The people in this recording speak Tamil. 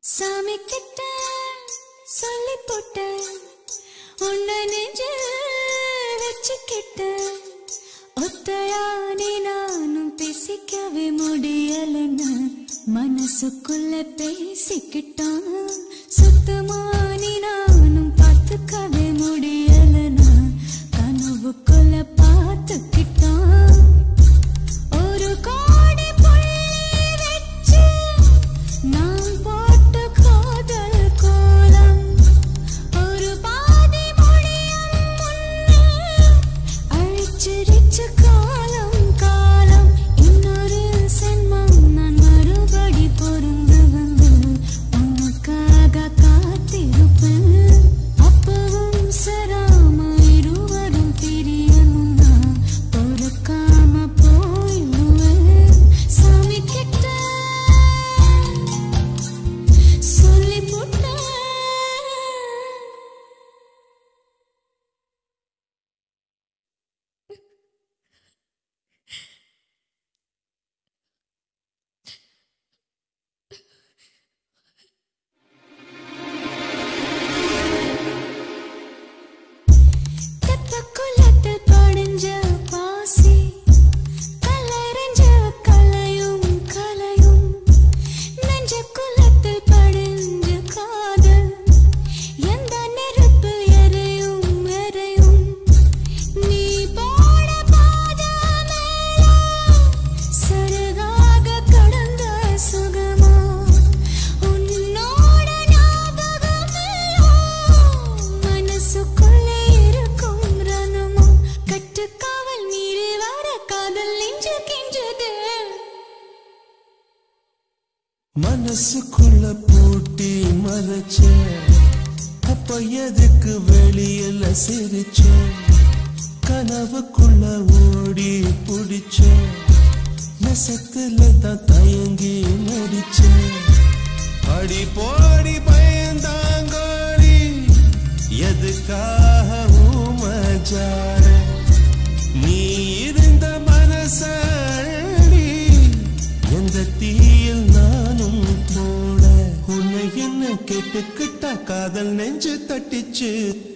சாமி கிட்ட சொல்லி போட்ட உன்னை நெஞ்சில் வச்சுக்கிட்ட ஒத்தையானே நானும் பேசிக்கவே முடியலன்னு மனசுக்குள்ள பேசிக்கிட்டான் சுத்தமானி நானும் பார்த்துக்கவே முடியலன்னு கனவுக்குள்ள பார்த்துக்கிட்டான் ஒரு கோடி புள்ளி வச்சு நான் போட்ட காதல் கோலம் ஒரு பாதி முடியும் முன்னே அழிச்சிருச்சு காலம் காலம் இன்னொரு சென்மம் நான் மறுபடி பொருந்து வந்து உனக்காக காத்திருப்பேன் அப்பவும் சராம இருவரும் பிரியணும்னா பொறுக்காம போயிடுவேன் சாமி கிட்ட சொல்லி போட்டேன் தெப்பக்குளத்தில் படிஞ்ச பாசி கலரஞ்ச கலையும் கலையும் நெஞ்ச குளத்தில் படிஞ்ச காதல் எந்த நெருப்பில் எரையும் எரையும் நீ போட பாத மேல சருகாக கடந்த சுகமா உன்னோட ஞாபகமெல்லாம் மனசுக்குள்ளே இருக்கும் ரணமோ கட்டுக்காவல் மீறி வர காதல் நெஞ்சு கிஞ்சது மனசுக்குள்ள பூட்டி மறைச்ச அப்ப எதுக்கு வெளியில சிரிச்ச கனவுக்குள்ள ஓடி புடிச்ச நெசத்துல தான் தயங்கி நடிச்ச அடி போடி பயந்தாங்கோடி எதுக்காக ஊமஜார நீ இருந்த மனசடி எந்த தீயில் நானும் போட உன்னை என்ன கேட்டுக்கிட்ட காதல் நெஞ்சு தட்டிச்சு